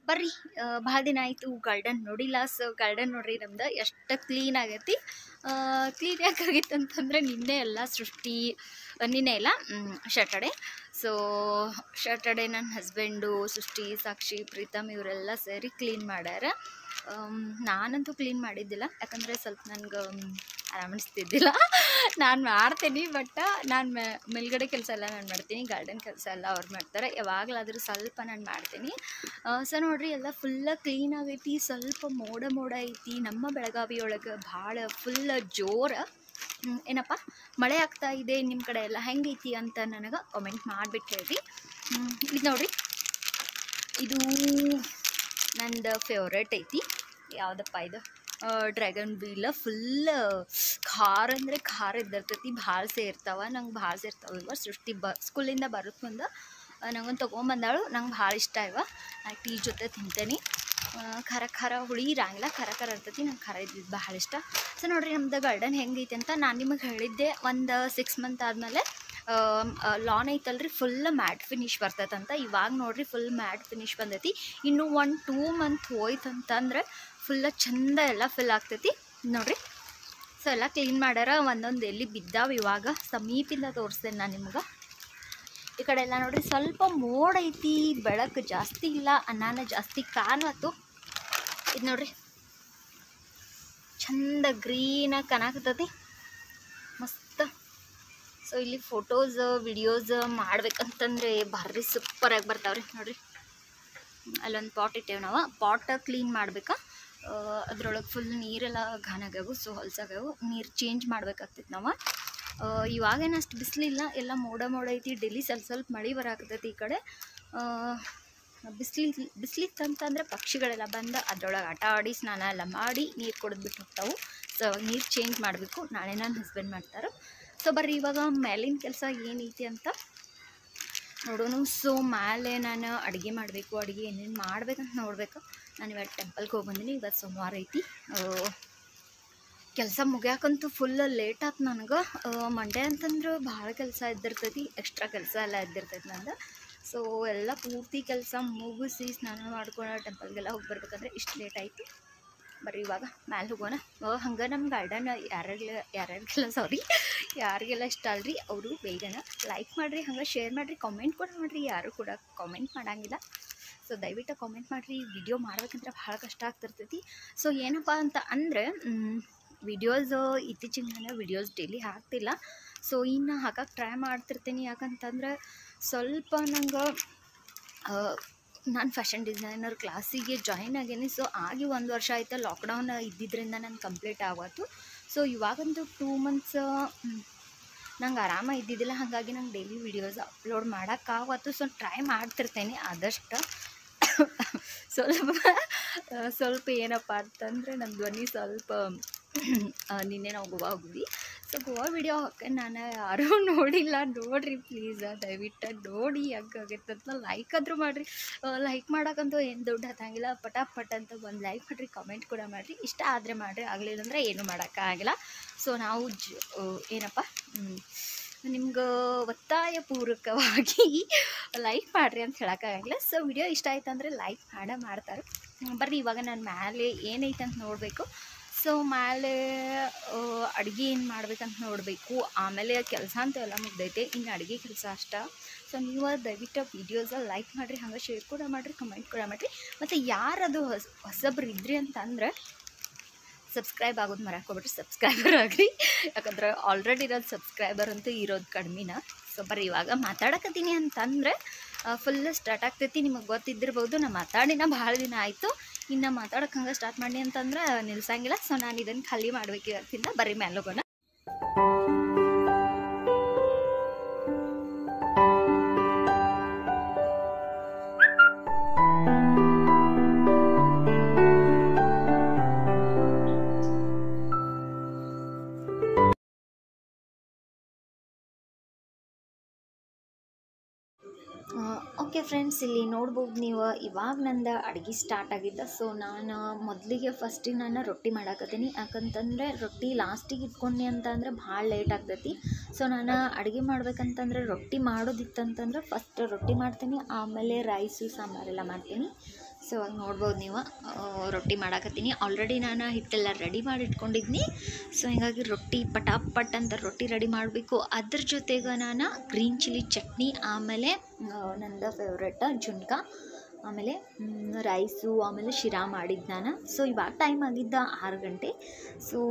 ಬರ್ರಿ ಭಾಳ ದಿನ ಆಯಿತು ಗಾರ್ಡನ್ ನೋಡಿಲ್ಲ ಸೊ ಗಾರ್ಡನ್ ನೋಡ್ರಿ ನಮ್ದು ಎಷ್ಟು ಕ್ಲೀನ್ ಆಗೈತಿ ಕ್ಲೀನ್ ಯಾಕೆ ಆಗಿತ್ತು ಅಂತಂದರೆ ನಿನ್ನೆ ಎಲ್ಲ ಸೃಷ್ಟಿ ಆ, ನಿನ್ನೆ ಎಲ್ಲ ಶಟರ್ಡೆ ಸೊ ಶಟರ್ಡೆ ನನ್ನ ಹಸ್ಬೆಂಡು ಸೃಷ್ಟಿ ಸಾಕ್ಷಿ ಪ್ರೀತಮ್ ಇವರೆಲ್ಲ ಸೇರಿ ಕ್ಲೀನ್ ಮಾಡ್ಯಾರ ಆಮ್, ನಾನಂತೂ ಕ್ಲೀನ್ ಮಾಡಿದ್ದಿಲ್ಲ ಯಾಕಂದರೆ ಸ್ವಲ್ಪ ನನಗೆ ಆರಾಮ ಅನಿಸ್ತಿದ್ದಿಲ್ಲ ನಾನು ಮಾಡ್ತೀನಿ ಬಟ್ ನಾನು ಮೇಲ್ಗಡೆ ಕೆಲಸ ಎಲ್ಲ ನಾನು ಮಾಡ್ತೀನಿ ಗಾರ್ಡನ್ ಕೆಲಸ ಎಲ್ಲ ಅವ್ರು ಮಾಡ್ತಾರೆ ಯಾವಾಗಲಾದರೂ ಸ್ವಲ್ಪ ನಾನು ಮಾಡ್ತೀನಿ ಸೊ ನೋಡ್ರಿ ಎಲ್ಲ ಫುಲ್ಲ ಕ್ಲೀನ್ ಆಗೈತಿ ಸ್ವಲ್ಪ ಮೋಡ ಮೋಡ ಐತಿ ನಮ್ಮ ಬೆಳಗಾವಿ ಒಳಗೆ ಭಾಳ ಫುಲ್ ಜೋರ ಹ್ಮ್, ಏನಪ್ಪ ಮಳೆ ಆಗ್ತಾ ಇದೆ ನಿಮ್ಮ ಕಡೆ ಎಲ್ಲ ಹೆಂಗೈತಿ ಅಂತ ನನಗೆ ಕಾಮೆಂಟ್ ಮಾಡಿಬಿಟ್ಟು ಹೇಳ್ರಿ ಹ್ಮ್, ಇದು ನೋಡ್ರಿ ಇದು ನಂದು ಫೇವ್ರೇಟ್ ಐತಿ ಯಾವುದಪ್ಪ ಇದು ಡ್ರ್ಯಾಗನ್ ವೀಲ ಫುಲ್ ಖಾರ ಅಂದರೆ ಖಾರ ಇದ್ದಿರ್ತೈತಿ ಭಾಳ ಸೇರ್ತಾವ ನಂಗೆ ಭಾಳ ಸೇರ್ತಾವ ಇವ ಸೃಷ್ಟಿ ಬ ಸ್ಕೂಲಿಂದ ಬರೋದು ಮುಂದೆ ನಂಗೊಂದು ತೊಗೊಂಬಂದಾಳು ನಂಗೆ ಭಾಳ ಇಷ್ಟ ಇವ ನಾ ಟೀ ಜೊತೆ ತಿಂತೇನೆ ಆ, ಖಾರ ಖಾರ ಹುಳಿ ಇರಂಗಿಲ್ಲ ಖಾರ ಖಾರ ಇರ್ತೈತಿ ನಂಗೆ ಖಾರ ಇದ್ದಿದ್ದು ಭಾಳ ಇಷ್ಟ ಸೊ ನೋಡ್ರಿ ನಮ್ದು ಗಾರ್ಡನ್ ಹೆಂಗೈತಿ ಅಂತ ನಾನು ನಿಮಗೆ ಹೇಳಿದ್ದೆ ಒಂದು ಸಿಕ್ಸ್ ಮಂತ್ ಆದಮೇಲೆ ಲಾನ್ ಐತಲ್ರಿ ಫುಲ್ ಮ್ಯಾಟ್ ಫಿನಿಶ್ ಬರ್ತೈತಂತ ಇವಾಗ ನೋಡ್ರಿ ಫುಲ್ ಮ್ಯಾಟ್ ಫಿನಿಶ್ ಬಂದೈತಿ ಇನ್ನು ಒನ್ ಟೂ ಮಂತ್ ಹೋಯ್ತು ಅಂತಂದ್ರೆ ಫುಲ್ಲ ಚಂದ ಎಲ್ಲ ಫಿಲ್ ಆಗ್ತೈತಿ ನೋಡ್ರಿ ಸೊ ಎಲ್ಲ ಕ್ಲೀನ್ ಮಾಡ್ಯಾರ ಒಂದೊಂದು ಎಲ್ಲಿ ಬಿದ್ದಾವ ಇವಾಗ ಸಮೀಪಿಂದ ತೋರಿಸ್ತೇನೆ ನಾನು ನಿಮ್ಗೆ ಈ ಕಡೆ ಎಲ್ಲ ನೋಡ್ರಿ ಸ್ವಲ್ಪ ಮೋಡ ಐತಿ ಬೆಳಕು ಜಾಸ್ತಿ ಇಲ್ಲ ಅನ್ನಾನ ಜಾಸ್ತಿ ಕಾಣತ್ತು ಇದು ನೋಡ್ರಿ ಚಂದ ಗ್ರೀನಾಗಿ ಕಾಣಕತ್ತೈತಿ ಮಸ್ತ್ ಸೊ ಇಲ್ಲಿ ಫೋಟೋಸ್ ವಿಡಿಯೋಸ್ ಮಾಡ್ಬೇಕಂತಂದ್ರೆ ಭಾರಿ ಸೂಪರಾಗಿ ಬರ್ತಾವ್ರಿ ನೋಡ್ರಿ ಅಲ್ಲೊಂದು ಪಾಟ್ ಇಟ್ಟೇವೆ ನಾವು ಪಾಟ್ ಕ್ಲೀನ್ ಮಾಡ್ಬೇಕಾ ಅದ್ರೊಳಗೆ ಫುಲ್ ನೀರೆಲ್ಲ ಘಾನಾಗ್ಯಾವು ಸೊ ಹೊಲ್ಸಾಗ್ಯಾವು ನೀರು ಚೇಂಜ್ ಮಾಡ್ಬೇಕಾಗ್ತೈತಿ ನಾವು ಆ, ಇವಾಗೇನು ಅಷ್ಟು ಬಿಸಿಲಿಲ್ಲ ಎಲ್ಲ ಮೋಡ ಮೋಡ ಐತಿ ಡೈಲಿ ಸ್ವಲ್ಪ ಸ್ವಲ್ಪ ಮಳೆ ಬರಾಕತ್ತೈತಿ ಈ ಕಡೆ ಬಿಸಿಲಿ ಬಿಸಿಲಿತ್ತಂತಂದ್ರೆ ಪಕ್ಷಿಗಳೆಲ್ಲ ಬಂದು ಅದ್ರೊಳಗೆ ಆಟ ಆಡಿ ಸ್ನಾನ ಎಲ್ಲ ಮಾಡಿ ನೀರು ಕುಡಿದ್ಬಿಟ್ಟು ಹೋಗ್ತಾವು ಸೊ ನೀರು ಚೇಂಜ್ ಮಾಡಬೇಕು ನಾಳೆ ನನ್ನ ಹಸ್ಬೆಂಡ್ ಮಾಡ್ತಾರೆ ಸೊ ಬರ್ರಿ ಇವಾಗ ಮೇಲಿನ ಕೆಲಸ ಏನೈತಿ ಅಂತ ನೋಡೋಣ ಸೊ ಮೇಲೆ ನಾನು ಅಡುಗೆ ಮಾಡಬೇಕು ಅಡುಗೆ ಏನೇನು ಮಾಡ್ಬೇಕಂತ ನೋಡ್ಬೇಕು ನಾನು ಇವತ್ತು ಟೆಂಪಲ್ಗೆ ಹೋಗಿ ಬಂದೀನಿ ಇವತ್ತು ಸೋಮವಾರ ಐತಿ ಕೆಲಸ ಮುಗ್ಯಾಕಂತೂ ಫುಲ್ ಲೇಟ್ ಆಯ್ತು ನನಗೆ ಮಂಡೇ ಅಂತಂದ್ರೆ ಭಾಳ ಕೆಲಸ ಇದ್ದಿರ್ತೈತಿ ಎಕ್ಸ್ಟ್ರಾ ಕೆಲಸ ಎಲ್ಲ ಇದ್ದಿರ್ತೈತಿ ನಂದು ಸೊ ಎಲ್ಲ ಪೂರ್ತಿ ಕೆಲಸ ಮುಗಿಸಿ ಸ್ನಾನ ಮಾಡ್ಕೊಂಡು ಟೆಂಪಲ್ಗೆಲ್ಲ ಹೋಗಿ ಬರ್ಬೇಕಂದ್ರೆ ಇಷ್ಟು ಲೇಟ್ ಆಯಿತು ಬರ್ರಿ ಇವಾಗ ಮ್ಯಾಲೆ ಹೋಗೋಣ ಹಂಗೆ ನಮ್ಮ ಗಾರ್ಡನ್ ಯಾರ್ಯಾರಿಗೆಲ್ಲ ಯಾರ್ಯಾರಿಗೆಲ್ಲ ಸಾರಿ ಯಾರಿಗೆಲ್ಲ ಇಷ್ಟ ಅಲ್ರಿ ಅವರು ಬೇಗನ ಲೈಕ್ ಮಾಡಿರಿ ಹಂಗೆ ಶೇರ್ ಮಾಡಿರಿ ಕಾಮೆಂಟ್ ಕೂಡ ಮಾಡಿರಿ ಯಾರು ಕೂಡ ಕಾಮೆಂಟ್ ಮಾಡಂಗಿಲ್ಲ ಸೊ ದಯವಿಟ್ಟು ಕಾಮೆಂಟ್ ಮಾಡಿರಿ ವಿಡಿಯೋ ಮಾಡ್ಬೇಕಂದ್ರೆ ಭಾಳ ಕಷ್ಟ ಆಗ್ತಿರ್ತೈತಿ ಸೊ ಏನಪ್ಪ ಅಂತ ಅಂದರೆ ವಿಡಿಯೋಸ್ ಇತ್ತೀಚಿಗೆ ನಾನು ವಿಡಿಯೋಸ್ ಡೈಲಿ ಹಾಕ್ತಿಲ್ಲ ಸೊ ಇನ್ನು ಹಾಕಕ್ಕೆ ಟ್ರೈ ಮಾಡ್ತಿರ್ತೀನಿ ಯಾಕಂತಂದ್ರೆ ಸ್ವಲ್ಪ ನಂಗೆ ನಾನು ಫ್ಯಾಷನ್ ಡಿಸೈನರ್ ಕ್ಲಾಸಿಗೆ ಜಾಯಿನ್ ಆಗೇನಿ ಸೊ ಆಗಿ ಒಂದು ವರ್ಷ ಆಯ್ತು ಲಾಕ್ಡೌನ್ ಇದ್ದಿದ್ದರಿಂದ ನಾನು ಕಂಪ್ಲೀಟ್ ಆಗೋತು ಸೊ ಇವಾಗಂತೂ ಟೂ ಮಂತ್ಸ್ ನಂಗೆ ಆರಾಮ ಇದ್ದಿದ್ದಿಲ್ಲ ಹಾಗಾಗಿ ನಂಗೆ ಡೈಲಿ ವಿಡಿಯೋಸ್ ಅಪ್ಲೋಡ್ ಮಾಡೋಕ್ಕಾಗತ್ತು ಸೊ ಟ್ರೈ ಮಾಡ್ತಿರ್ತೇನೆ ಆದಷ್ಟು ಸ್ವಲ್ಪ ಆ, ಸ್ವಲ್ಪ ಏನಪ್ಪ ಅಂತಂದರೆ ನನ್ನ ಧ್ವನಿ ಸ್ವಲ್ಪ ಆ, ನಿನ್ನೆ ನಾವು ಗೋವಾ ಹೋಗಿದ್ವಿ ಸೊ ಗೋವಾ ವಿಡಿಯೋ ಹಾಕಿ ನಾನು ಯಾರೂ ನೋಡಿಲ್ಲ ನೋಡಿರಿ ಪ್ಲೀಸ್ ದಯವಿಟ್ಟು ನೋಡಿ ಹೆಂಗಾಗೈತೆ ಅಂತ ಲೈಕ್ ಆದರೂ ಮಾಡಿರಿ ಲೈಕ್ ಮಾಡೋಕ್ಕಂತೂ ಏನು ದುಡ್ಡು ಹತ್ತಂಗಿಲ್ಲ ಪಟಾಪಟ್ ಅಂತ ಒಂದು ಲೈಕ್ ಮಾಡಿರಿ ಕಮೆಂಟ್ ಕೂಡ ಮಾಡಿರಿ ಇಷ್ಟ ಆದರೆ ಮಾಡಿರಿ ಆಗಲಿಲ್ಲ ಅಂದರೆ ಏನೂ ಮಾಡೋಕ್ಕಾಗಿಲ್ಲ ಸೊ ನಾವು ಜ ಆ, ಏನಪ್ಪ ನಿಮ್ಗೆ ಒತ್ತಾಯ ಪೂರ್ವಕವಾಗಿ ಲೈಕ್ ಮಾಡಿರಿ ಅಂತ ಹೇಳೋಕ್ಕಾಗಲ್ಲ ಸೊ ವಿಡಿಯೋ ಇಷ್ಟ ಆಯ್ತು ಅಂದರೆ ಲೈಕ್ ಮಾಡೇ ಮಾಡ್ತಾರೆ ಹ್ಮ್, ಬರ್ರಿ ಇವಾಗ ನಾನು ಮ್ಯಾಲೆ ಏನೈತೆ ಅಂತ ನೋಡಬೇಕು ಸೊ ಮೇಲೆ ಅಡುಗೆ ಏನು ಮಾಡ್ಬೇಕಂತ ನೋಡಬೇಕು ಆಮೇಲೆ ಕೆಲಸ ಅಂತ ಎಲ್ಲ ಮುಗ್ದೈತೆ ಇನ್ನು ಅಡುಗೆ ಕೆಲಸ ಅಷ್ಟ ಸೊ ನೀವು ದಯವಿಟ್ಟು ವೀಡಿಯೋಸ ಲೈಕ್ ಮಾಡಿರಿ ಹಂಗೆ ಶೇರ್ ಕೂಡ ಮಾಡಿರಿ ಕಮೆಂಟ್ ಕೂಡ ಮಾಡಿರಿ ಮತ್ತು ಯಾರದು ಹೊಸ ಹೊಸಬ್ರು ಇದ್ರಿ ಅಂತಂದ್ರೆ ಸಬ್ಸ್ಕ್ರೈಬ್ ಆಗೋದು ಮರಾಕೋಬಿಟ್ರಿ ಸಬ್ಸ್ಕ್ರೈಬರ್ ಆಗ್ರಿ ಯಾಕಂದ್ರೆ ಆಲ್ರೆಡಿ ಇರೋದು ಸಬ್ಸ್ಕ್ರೈಬರ್ ಅಂತೂ ಇರೋದು ಕಡಿಮೆನ ಸೊ ಬರ್ರಿ ಇವಾಗ ಮಾತಾಡಕತ್ತೀನಿ ಅಂತಂದರೆ ಫುಲ್ ಸ್ಟಾರ್ಟ್ ಆಗ್ತೈತಿ ನಿಮಗೆ ಗೊತ್ತಿದ್ದಿರ್ಬೋದು ನಾ ಮಾತಾಡಿನ ಭಾಳ ದಿನ ಆಯಿತು ಇನ್ನು ಮಾತಾಡೋಕೆ ಹಂಗೆ ಸ್ಟಾರ್ಟ್ ಮಾಡಿ ಅಂತಂದ್ರೆ ನಿಲ್ಸಂಗಿಲ್ಲ ಸೊ ನಾನು ಇದನ್ನು ಖಾಲಿ ಮಾಡ್ಬೇಕು ಇವತ್ತಿಂದ ಬರ್ರಿ ಮೇಲೆ ಹೋಗೋಣ ಓಕೆ ಫ್ರೆಂಡ್ಸ್ ಇಲ್ಲಿ ನೋಡ್ಬೋದು ನೀವು ಇವಾಗ ನಂದು ಅಡುಗೆ ಸ್ಟಾರ್ಟ್ ಆಗಿದ್ದ ಸೊ ನಾನು ಮೊದಲಿಗೆ ಫಸ್ಟಿಗೆ ನಾನು ರೊಟ್ಟಿ ಮಾಡಾಕತ್ತೀನಿ ಯಾಕಂತಂದರೆ ರೊಟ್ಟಿ ಲಾಸ್ಟಿಗೆ ಇಟ್ಕೊಂಡೆ ಅಂತ ಅಂದರೆ ಭಾಳ ಲೇಟ್ ಆಗ್ತೈತಿ ಸೊ ನಾನು ಅಡುಗೆ ಮಾಡ್ಬೇಕಂತಂದ್ರೆ ರೊಟ್ಟಿ ಮಾಡೋದಿತ್ತಂತಂದ್ರೆ ಫಸ್ಟ್ ರೊಟ್ಟಿ ಮಾಡ್ತೀನಿ ಆಮೇಲೆ ರೈಸು ಸಾಂಬಾರೆಲ್ಲ ಮಾಡ್ತೀನಿ ಸೊ ಇವಾಗ ನೋಡ್ಬೋದು ನೀವು ಆ, ರೊಟ್ಟಿ ಮಾಡಾಕತ್ತೀನಿ ಆಲ್ರೆಡಿ ನಾನು ಹಿಟ್ಟೆಲ್ಲ ರೆಡಿ ಮಾಡಿ ಇಟ್ಕೊಂಡಿದ್ನಿ ಸೊ ಹಿಂಗಾಗಿ ರೊಟ್ಟಿ ಪಟಾಪಟ್ ಅಂತ ರೊಟ್ಟಿ ರೆಡಿ ಮಾಡಬೇಕು ಅದ್ರ ಜೊತೆಗೆ ನಾನು ಗ್ರೀನ್ ಚಿಲ್ಲಿ ಚಟ್ನಿ ಆಮೇಲೆ ಆ, ನಂದು ಫೇವ್ರೆಟ್ ಜುನ್ಕ ಆಮೇಲೆ ಮ್, ರೈಸು ಆಮೇಲೆ ಶಿರಾ ಮಾಡಿದ್ದು ನಾನು ಸೊ ಇವಾಗ ಟೈಮ್ ಆಗಿದ್ದ ಆರು ಗಂಟೆ ಸೊ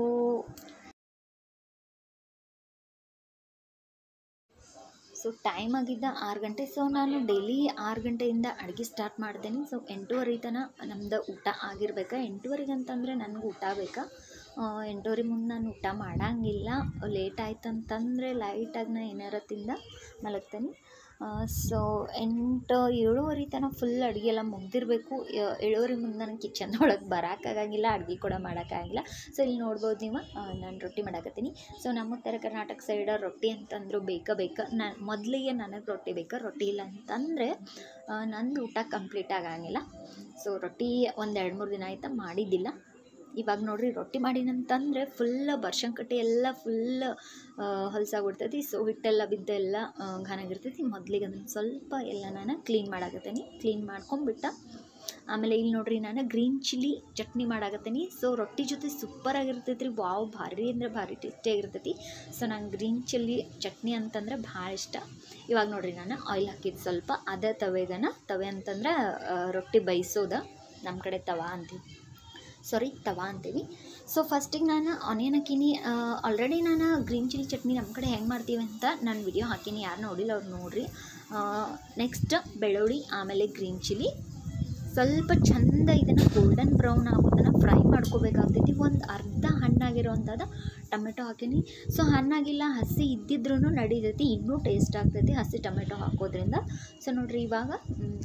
ಸೊ ಟೈಮ್ ಆಗಿದ್ದ ಆರು ಗಂಟೆ ಸೊ ನಾನು ಡೈಲಿ ಆರು ಗಂಟೆಯಿಂದ ಅಡುಗೆ ಸ್ಟಾರ್ಟ್ ಮಾಡ್ತೇನೆ ಸೊ ಎಂಟೂವರೆ ತನಕ ನಮ್ದು ಊಟ ಆಗಿರ್ಬೇಕು ಎಂಟೂವರೆಗೆ ಅಂತಂದರೆ ನನಗೆ ಊಟ ಬೇಕಾ ಆ, ಎಂಟೂವರೆ ಮುಂದೆ ನಾನು ಊಟ ಮಾಡಂಗಿಲ್ಲ ಲೇಟ್ ಆಯ್ತು ಅಂತಂದರೆ ಲೈಟಾಗಿ ನಾನು ಏನಾರ ತಿಂದ ಮಲಗ್ತೇನೆ ಸೊ ಎಂಟು ಏಳುವರೆ ತನಕ ಫುಲ್ ಅಡುಗೆ ಎಲ್ಲ ಮುಗ್ದಿರಬೇಕು ಏಳುವರೆ ಮುಂದೆ ನನಗೆ ಕಿಚನ್ ಒಳಗೆ ಬರೋಕ್ಕಾಗಂಗಿಲ್ಲ ಅಡುಗೆ ಕೂಡ ಮಾಡೋಕ್ಕಾಗಿಲ್ಲ ಸೊ ಇಲ್ಲಿ ನೋಡ್ಬೋದು ನೀವು ನಾನು ರೊಟ್ಟಿ ಮಾಡಾಕತ್ತೀನಿ ಸೊ ನಮ್ಮ ಉತ್ತರ ಕರ್ನಾಟಕ ಸೈಡ ರೊಟ್ಟಿ ಅಂತಂದ್ರು ಬೇಕ ಬೇಕಾ ನಾನು ಮೊದಲಿಗೆ ನನಗೆ ರೊಟ್ಟಿ ಬೇಕಾ ರೊಟ್ಟಿ ಇಲ್ಲ ಅಂತಂದರೆ ನಂದು ಊಟ ಕಂಪ್ಲೀಟ್ ಆಗಂಗಿಲ್ಲ ಸೊ ರೊಟ್ಟಿ ಒಂದು ಎರಡು ಮೂರು ದಿನ ಆಯ್ತಾ ಮಾಡಿದ್ದಿಲ್ಲ ಇವಾಗ ನೋಡ್ರಿ ರೊಟ್ಟಿ ಮಾಡಿನಂತಂದರೆ ಫುಲ್ ಬರ್ಶಂಕಟ್ಟಿ ಎಲ್ಲ ಫುಲ್ ಹೊಲಸಾಗ್ಬಿಡ್ತೈತಿ ಸೊ ಹಿಟ್ಟೆಲ್ಲ ಬಿದ್ದು ಎಲ್ಲ ಘನಾಗಿರ್ತೈತಿ ಮೊದಲಿಗೆ ಅದನ್ನು ಸ್ವಲ್ಪ ಎಲ್ಲ ನಾನು ಕ್ಲೀನ್ ಮಾಡಾಕತ್ತೀನಿ ಕ್ಲೀನ್ ಮಾಡ್ಕೊಂಬಿಟ್ಟ ಆಮೇಲೆ ಇಲ್ಲಿ ನೋಡ್ರಿ ನಾನು ಗ್ರೀನ್ ಚಿಲ್ಲಿ ಚಟ್ನಿ ಮಾಡಾಕತ್ತೀನಿ ಸೊ ರೊಟ್ಟಿ ಜೊತೆ ಸೂಪರ್ ಆಗಿರ್ತೈತಿ ರೀ ವಾವ್ ಭಾರಿ ಅಂದರೆ ಭಾರಿ ಟೇಸ್ಟಿಯಾಗಿರ್ತೈತಿ ಸೊ ನಂಗೆ ಗ್ರೀನ್ ಚಿಲ್ಲಿ ಚಟ್ನಿ ಅಂತಂದ್ರೆ ಭಾಳ ಇಷ್ಟ ಇವಾಗ ನೋಡ್ರಿ ನಾನು ಆಯಿಲ್ ಹಾಕಿದ್ದು ಸ್ವಲ್ಪ ಅದೇ ತವೆಗನ ತವೆ ಅಂತಂದ್ರೆ ಆ, ರೊಟ್ಟಿ ಬೇಯಿಸೋದ ನಮ್ಮ ಕಡೆ ತವಾ ಅಂತೀವಿ ಸಾರಿ ತವಾ ಅಂತೀವಿ ಸೊ ಫಸ್ಟಿಗೆ ನಾನು ಆನಿಯನ್ ಹಾಕೀನಿ ಆಲ್ರೆಡಿ ನಾನು ಗ್ರೀನ್ ಚಿಲ್ಲಿ ಚಟ್ನಿ ನಮ್ಮ ಕಡೆ ಹೆಂಗೆ ಮಾಡ್ತೀವಿ ಅಂತ ನಾನು ವಿಡಿಯೋ ಹಾಕೀನಿ ಯಾರು ನೋಡಿಲ್ಲ ಅವ್ರು ನೋಡ್ರಿ ನೆಕ್ಸ್ಟ್ ಬೆಳ್ಳುಳ್ಳಿ ಆಮೇಲೆ ಗ್ರೀನ್ ಚಿಲ್ಲಿ ಸ್ವಲ್ಪ ಚಂದ ಇದನ್ನು ಗೋಲ್ಡನ್ ಬ್ರೌನ್ ಆಗೋದನ್ನು ಫ್ರೈ ಮಾಡ್ಕೋಬೇಕಾಗ್ತೈತಿ ಒಂದು ಅರ್ಧ ಹಣ್ಣಾಗಿರೋಂಥದ್ದು ಟೊಮೆಟೊ ಹಾಕೀನಿ ಸೊ ಹಣ್ಣಾಗಿಲ್ಲ ಹಸಿ ಇದ್ದಿದ್ರೂ ನಡೀತೈತಿ ಇನ್ನೂ ಟೇಸ್ಟ್ ಆಗ್ತೈತಿ ಹಸಿ ಟೊಮೆಟೊ ಹಾಕೋದ್ರಿಂದ ಸೊ ನೋಡ್ರಿ ಇವಾಗ ಮ್,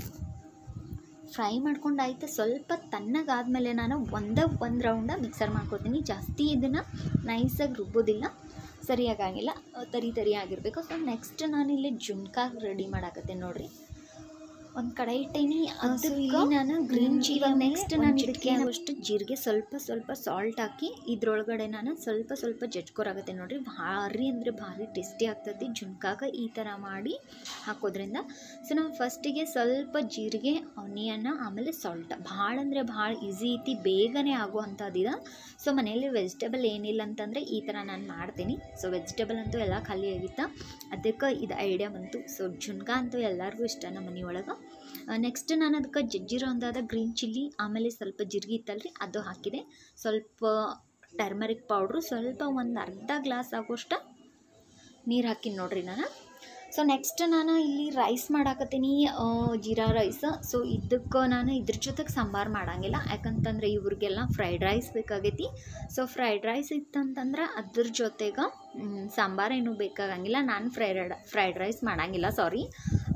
ಫ್ರೈ ಮಾಡ್ಕೊಂಡಾಯ್ತು ಸ್ವಲ್ಪ ತಣ್ಣಗಾದ್ಮೇಲೆ ನಾನು ಒಂದೇ ಒಂದು ರೌಂಡ ಮಿಕ್ಸರ್ ಮಾಡ್ಕೊತೀನಿ ಜಾಸ್ತಿ ಇದನ್ನು ನೈಸಾಗಿ ರುಬ್ಬೋದಿಲ್ಲ ಸರಿಯಾಗಂಗಿಲ್ಲ ತರಿ ತರಿ ಆಗಿರಬೇಕು ಸೊ ನೆಕ್ಸ್ಟ್ ನಾನಿಲ್ಲಿ ಜುನ್ಕಾಗಿ ರೆಡಿ ಮಾಡಾಕತ್ತೆ ನೋಡ್ರಿ ಒಂದು ಕಡೆ ಇಟ್ಟೇನಿ ಅದು ಇಲ್ಲಿ ನಾನು ಗ್ರೀನ್ ಚಿಲ್ಲಿ ನೆಕ್ಸ್ಟ್ ನಾನು ಇದಕ್ಕೆ ಆಗುವಷ್ಟು ಜೀರಿಗೆ ಸ್ವಲ್ಪ ಸ್ವಲ್ಪ ಸಾಲ್ಟ್ ಹಾಕಿ ಇದ್ರೊಳಗಡೆ ನಾನು ಸ್ವಲ್ಪ ಸ್ವಲ್ಪ ಜಜ್ಕೊರಾಗತ್ತೆ ನೋಡ್ರಿ ಭಾರಿ ಅಂದರೆ ಭಾರಿ ಟೇಸ್ಟಿ ಆಗ್ತೈತಿ ಜುನ್ಕಾಗ ಈ ಥರ ಮಾಡಿ ಹಾಕೋದ್ರಿಂದ ಸೊ ನಾವು ಫಸ್ಟಿಗೆ ಸ್ವಲ್ಪ ಜೀರಿಗೆ ಆನಿಯನ್ನ ಆಮೇಲೆ ಸಾಲ್ಟ್ ಭಾಳ ಅಂದರೆ ಭಾಳ ಈಸಿ ಐತಿ ಬೇಗನೆ ಆಗುವಂಥದ್ದಿದೆ ಸೊ ಮನೆಯಲ್ಲಿ ವೆಜಿಟೇಬಲ್ ಏನಿಲ್ಲ ಅಂತಂದರೆ ಈ ಥರ ನಾನು ಮಾಡ್ತೀನಿ ಸೊ ವೆಜಿಟೇಬಲ್ ಅಂತೂ ಎಲ್ಲ ಖಾಲಿ ಆಗಿತ್ತು ಅದಕ್ಕೆ ಇದು ಐಡಿಯಾ ಬಂತು ಸೊ ಜುನ್ಕಾ ಅಂತೂ ಎಲ್ಲರಿಗೂ ಇಷ್ಟ ನಮ್ಮ ಮನೆಯೊಳಗೆ ನೆಕ್ಸ್ಟ್ ನಾನು ಅದಕ್ಕೆ ಜಜ್ಜಿರೋ ಅಂದಾದ ಗ್ರೀನ್ ಚಿಲ್ಲಿ ಆಮೇಲೆ ಸ್ವಲ್ಪ ಜೀರಿಗೆ ಇತ್ತಲ್ರಿ ಅದು ಹಾಕಿದೆ ಸ್ವಲ್ಪ ಟರ್ಮರಿಕ್ ಪೌಡ್ರು ಸ್ವಲ್ಪ ಒಂದು ಅರ್ಧ ಗ್ಲಾಸ್ ಆಗೋಷ್ಟು ನೀರು ಹಾಕಿನಿ ನೋಡ್ರಿ ನಾನು ಸೊ ನೆಕ್ಸ್ಟ್ ನಾನು ಇಲ್ಲಿ ರೈಸ್ ಮಾಡಾಕತ್ತೀನಿ ಆ, ಜೀರಾ ರೈಸ್ ಸೊ ಇದಕ್ಕೆ ನಾನು ಇದ್ರ ಜೊತೆಗೆ ಸಾಂಬಾರು ಮಾಡಂಗಿಲ್ಲ ಯಾಕಂತಂದ್ರೆ ಇವ್ರಿಗೆಲ್ಲ ಫ್ರೈಡ್ ರೈಸ್ ಬೇಕಾಗೈತಿ ಸೊ ಫ್ರೈಡ್ ರೈಸ್ ಇತ್ತಂತಂದ್ರೆ ಅದ್ರ ಜೊತೆಗೆ ಸಾಂಬಾರೇನು ಬೇಕಾಗಂಗಿಲ್ಲ ನಾನು ಫ್ರೈಡ್ ಫ್ರೈಡ್ ರೈಸ್ ಮಾಡಂಗಿಲ್ಲ ಸಾರಿ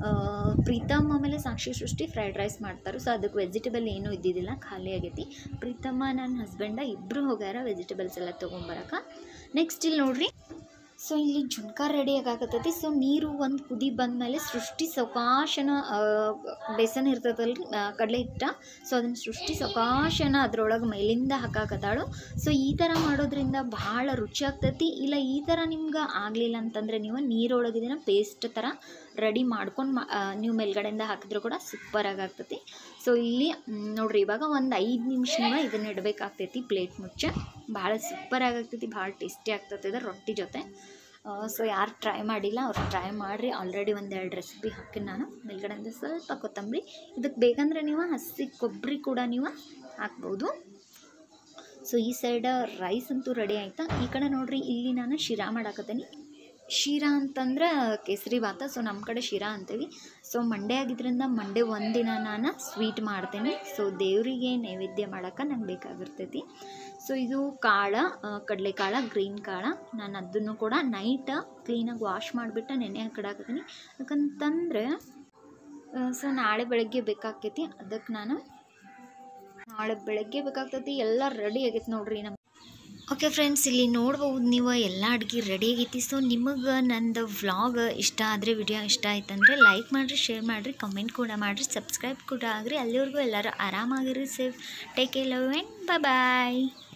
ಪ್ರೀತಮ್ ಆಮೇಲೆ ಸಾಕ್ಷಿ ಸೃಷ್ಟಿ ಫ್ರೈಡ್ ರೈಸ್ ಮಾಡ್ತಾರೆ ಸೊ ಅದಕ್ಕೆ ವೆಜಿಟೇಬಲ್ ಏನೂ ಇದ್ದಿದ್ದಿಲ್ಲ ಖಾಲಿ ಆಗೈತಿ ಪ್ರೀತಮ್ಮ ನನ್ನ ಹಸ್ಬೆಂಡ ಇಬ್ಬರು ಹೋಗ್ಯಾರ ವೆಜಿಟೇಬಲ್ಸ್ ಎಲ್ಲ ತೊಗೊಂಬರಕ್ಕೆ ನೆಕ್ಸ್ಟ್ ಇಲ್ಲಿ ನೋಡ್ರಿ ಸೊ ಇಲ್ಲಿ ಜುನ್ಕ ರೆಡಿ ಆಗಾಕತ್ತೈತಿ ಸೊ ನೀರು ಒಂದು ಕುದಿ ಬಂದಮೇಲೆ ಸೃಷ್ಟಿ ಸವಕಾಶನ ಬೇಸನ್ ಇರ್ತದಲ್ರಿ ಕಡಲೆ ಹಿಟ್ಟ ಸೊ ಅದನ್ನು ಸೃಷ್ಟಿ ಸವಕಾಶನ ಅದ್ರೊಳಗೆ ಮೇಲಿಂದ ಹಾಕಾಕತ್ತಾಳು ಸೊ ಈ ಥರ ಮಾಡೋದ್ರಿಂದ ಭಾಳ ರುಚಿ ಆಗ್ತೈತಿ ಇಲ್ಲ ಈ ಥರ ನಿಮ್ಗೆ ಆಗಲಿಲ್ಲ ಅಂತಂದರೆ ನೀವು ನೀರೊಳಗೆ ಇದನ್ನು ಪೇಸ್ಟ್ ಥರ ರೆಡಿ ಮಾಡ್ಕೊಂಡು ಮಾ ಆ, ನೀವು ಮೇಲ್ಗಡೆಯಿಂದ ಹಾಕಿದ್ರು ಕೂಡ ಸೂಪರಾಗಿ ಆಗ್ತೈತಿ ಸೊ ಇಲ್ಲಿ ಮ್, ನೋಡ್ರಿ ಇವಾಗ ಒಂದು ಐದು ನಿಮಿಷ ನೀವು ಇದನ್ನ ಇಡಬೇಕಾಗ್ತೈತಿ ಪ್ಲೇಟ್ ಮುಚ್ಚ ಭಾಳ ಸೂಪರಾಗಿ ಆಗ್ತೈತಿ ಭಾಳ ಟೇಸ್ಟಿ ಆಗ್ತೈತಿ ಇದು ರೊಟ್ಟಿ ಜೊತೆ ಸೊ ಯಾರು ಟ್ರೈ ಮಾಡಿಲ್ಲ ಅವ್ರು ಟ್ರೈ ಮಾಡಿರಿ ಆಲ್ರೆಡಿ ಒಂದೆರಡು ರೆಸಿಪಿ ಹಾಕಿ ನಾನು ಮೇಲ್ಗಡೆಯಿಂದ ಸ್ವಲ್ಪ ಕೊತ್ತಂಬರಿ ಇದಕ್ಕೆ ಬೇಕಂದ್ರೆ ನೀವು ಹಸಿ ಕೊಬ್ಬರಿ ಕೂಡ ನೀವು ಹಾಕ್ಬೋದು ಸೊ ಈ ಸೈಡ್ ರೈಸ್ ಅಂತೂ ರೆಡಿ ಆಯ್ತಾ ಈ ಕಡೆ ನೋಡ್ರಿ ಇಲ್ಲಿ ನಾನು ಶಿರಾ ಮಾಡಾಕತ್ತೀನಿ ಶಿರಾ ಅಂತಂದ್ರೆ ಕೇಸರಿ ಭಾತ ಸೊ ನಮ್ಮ ಕಡೆ ಶಿರಾ ಅಂತೀವಿ ಸೊ ಮಂಡೆ ಆಗಿದ್ರಿಂದ ಮಂಡೆ ಒಂದಿನ ನಾನು ಸ್ವೀಟ್ ಮಾಡ್ತೀನಿ ಸೊ ದೇವರಿಗೆ ನೈವೇದ್ಯ ಮಾಡೋಕೆ ನಂಗೆ ಬೇಕಾಗಿರ್ತೈತಿ ಸೊ ಇದು ಕಾಳ ಕಡಲೆಕಾಳ ಗ್ರೀನ್ ಕಾಳ ನಾನು ಅದನ್ನು ಕೂಡ ನೈಟ್ ಕ್ಲೀನಾಗಿ ವಾಶ್ ಮಾಡಿಬಿಟ್ಟು ನೆನೆ ಹಾಕಿಡಾಕತ್ತೀನಿ ಯಾಕಂತಂದ್ರೆ ಸೊ ನಾಳೆ ಬೆಳಗ್ಗೆ ಬೇಕಾಗ್ತೈತಿ ಅದಕ್ಕೆ ನಾನು ನಾಳೆ ಬೆಳಗ್ಗೆ ಬೇಕಾಗ್ತೈತಿ ಎಲ್ಲ ರೆಡಿ ಆಗೈತೆ ನೋಡ್ರಿ ನಮ್ಮ ಓಕೆ ಫ್ರೆಂಡ್ಸ್ ಇಲ್ಲಿ ನೋಡ್ಬೋದು ನೀವು ಎಲ್ಲ ಅಡುಗೆ ರೆಡಿ ಆಗೈತಿ ಸೊ ನಿಮಗೆ ನಂದು ವ್ಲಾಗ್ ಇಷ್ಟ ಆದರೆ ವಿಡಿಯೋ ಇಷ್ಟ ಆಯ್ತಂದ್ರೆ ಲೈಕ್ ಮಾಡಿರಿ ಶೇರ್ ಮಾಡಿರಿ ಕಮೆಂಟ್ ಕೂಡ ಮಾಡಿರಿ ಸಬ್ಸ್ಕ್ರೈಬ್ ಕೂಡ ಆಗ್ರಿ ಅಲ್ಲಿವರೆಗೂ ಎಲ್ಲರೂ ಆರಾಮಾಗಿರಿ safe take care love and bye